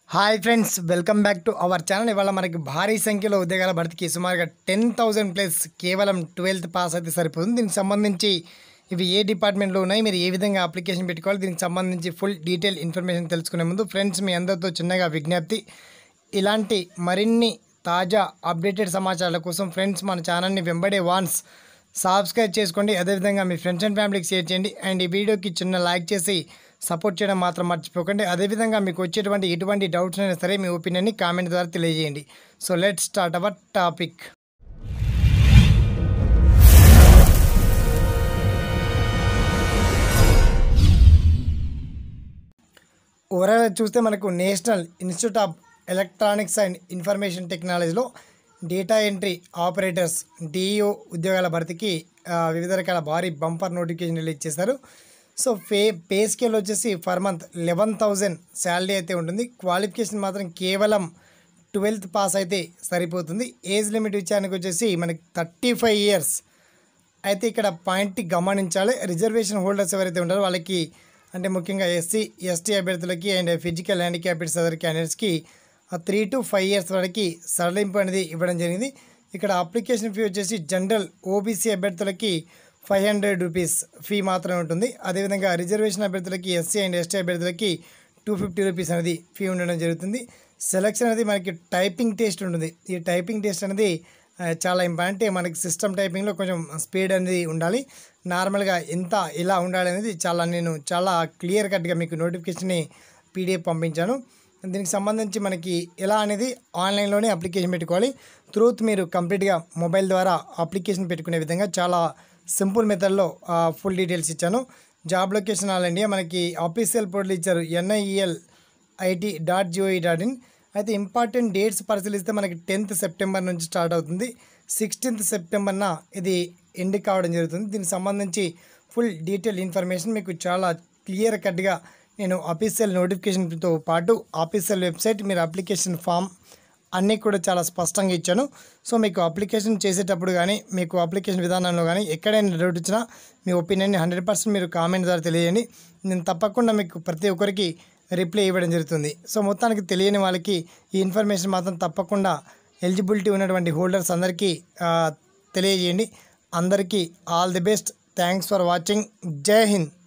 hi friends welcome back to our channel ఇవాళ మనకి భారీ సంఖ్యలో ఉద్యోగాల భర్తీకి సుమారుగా టెన్ థౌజండ్ ప్లస్ కేవలం ట్వెల్త్ పాస్ అయితే సరిపోతుంది దీనికి సంబంధించి ఇవి ఏ డిపార్ట్మెంట్లో ఉన్నాయి మీరు ఏ విధంగా అప్లికేషన్ పెట్టుకోవాలి దీనికి సంబంధించి ఫుల్ డీటెయిల్ ఇన్ఫర్మేషన్ తెలుసుకునే ముందు ఫ్రెండ్స్ మీ అందరితో చిన్నగా విజ్ఞప్తి ఇలాంటి మరిన్ని తాజా అప్డేటెడ్ సమాచారాల కోసం ఫ్రెండ్స్ మన ఛానల్ని వెంబడే వాన్స్ సబ్స్క్రైబ్ చేసుకోండి అదేవిధంగా మీ ఫ్రెండ్స్ అండ్ ఫ్యామిలీకి షేర్ చేయండి అండ్ ఈ వీడియోకి చిన్న లైక్ చేసి సపోర్ట్ చేయడం మాత్రం మర్చిపోకండి అదేవిధంగా మీకు వచ్చేటువంటి ఎటువంటి డౌట్స్ అయినా సరే మీ ఒపీనియన్ని కామెంట్ ద్వారా తెలియజేయండి so let start our topic overall చూస్తే మనకు National Institute of Electronics and Information టెక్నాలజీలో డేటా ఎంట్రీ ఆపరేటర్స్ డిఈఓ ఉద్యోగాల భర్తీకి ఆ, వివిధ రకాల భారీ బంపర్ నోటిఫికేషన్ రిలీజ్ చేశారు సో పే పే స్కేల్ వచ్చేసి per month eleven thousand salary అయితే ఉంటుంది క్వాలిఫికేషన్ మాత్రం కేవలం ట్వెల్త్ పాస్ అయితే సరిపోతుంది ఏజ్ లిమిట్ విషయానికి వచ్చేసి మనకి థర్టీ ఫైవ్ ఇయర్స్ అయితే ఇక్కడ పాయింట్ గమనించాలి రిజర్వేషన్ హోల్డర్స్ ఎవరైతే ఉంటారో వాళ్ళకి అంటే ముఖ్యంగా ఎస్సీ ఎస్టీ అభ్యర్థులకి అండ్ ఫిజికల్ హ్యాండిక్యాప్డ్స్ అదర్ క్యాండిడేట్స్కి త్రీ టు ఫైవ్ ఇయర్స్ వరకు సడలింపు అనేది ఇవ్వడం జరిగింది ఇక్కడ అప్లికేషన్ ఫీ వచ్చేసి జనరల్ ఓబీసీ అభ్యర్థులకి ఫైవ్ హండ్రెడ్ రూపీస్ ఫీ మాత్రమే ఉంటుంది అదేవిధంగా రిజర్వేషన్ అభ్యర్థులకి ఎస్సీ అండ్ ఎస్టీ అభ్యర్థులకి టూ ఫిఫ్టీ రూపీస్ అనేది ఫీ ఉండడం జరుగుతుంది సెలక్షన్ అనేది మనకి టైపింగ్ టెస్ట్ ఉంటుంది ఈ టైపింగ్ టెస్ట్ అనేది ఆ, చాలా ఇంపార్టెంట్ మనకి సిస్టమ్ టైపింగ్లో కొంచెం స్పీడ్ అనేది ఉండాలి నార్మల్గా ఎంత ఇలా ఉండాలి అనేది చాలా నేను చాలా క్లియర్ కట్గా మీకు నోటిఫికేషన్ని పీడిఎఫ్ పంపించాను దీనికి సంబంధించి మనకి ఎలా అనేది ఆన్లైన్లోనే అప్లికేషన్ పెట్టుకోవాలి త్రూత్ మీరు కంప్లీట్గా మొబైల్ ద్వారా అప్లికేషన్ పెట్టుకునే విధంగా చాలా సింపుల్ మెథడ్లో ఫుల్ డీటెయిల్స్ ఇచ్చాను జాబ్ లొకేషన్ ఆల్ ఇండియా మనకి ఆఫీషియల్ పోర్టల్ ఇచ్చారు NIEL IT dot GOE dot in అయితే ఇంపార్టెంట్ డేట్స్ పరిశీలిస్తే మనకి టెన్త్ సెప్టెంబర్ నుంచి స్టార్ట్ అవుతుంది సిక్స్టీన్త్ సెప్టెంబర్న ఇది ఎండ్ కావడం జరుగుతుంది దీనికి సంబంధించి ఫుల్ డీటెయిల్ ఇన్ఫర్మేషన్ మీకు చాలా క్లియర్ కట్గా నేను అఫీషియల్ నోటిఫికేషన్తో పాటు అఫీషియల్ వెబ్సైట్ మీరు అప్లికేషన్ ఫామ్ అన్నీ కూడా చాలా స్పష్టంగా ఇచ్చాను సో మీకు అప్లికేషన్ చేసేటప్పుడు కానీ మీకు అప్లికేషన్ విధానంలో కానీ ఎక్కడైనా డౌట్ వచ్చినా మీ ఒపీనియన్ని హండ్రెడ్ పర్సెంట్ మీరు కామెంట్ ద్వారా తెలియజేయండి నేను తప్పకుండా మీకు ప్రతి ఒక్కరికి రిప్లై ఇవ్వడం జరుగుతుంది సో మొత్తానికి తెలియని వాళ్ళకి ఈ ఇన్ఫర్మేషన్ మాత్రం తప్పకుండా ఎలిజిబిలిటీ ఉన్నటువంటి హోల్డర్స్ అందరికీ ఆ, తెలియజేయండి అందరికీ all the best thanks for watching Jai Hind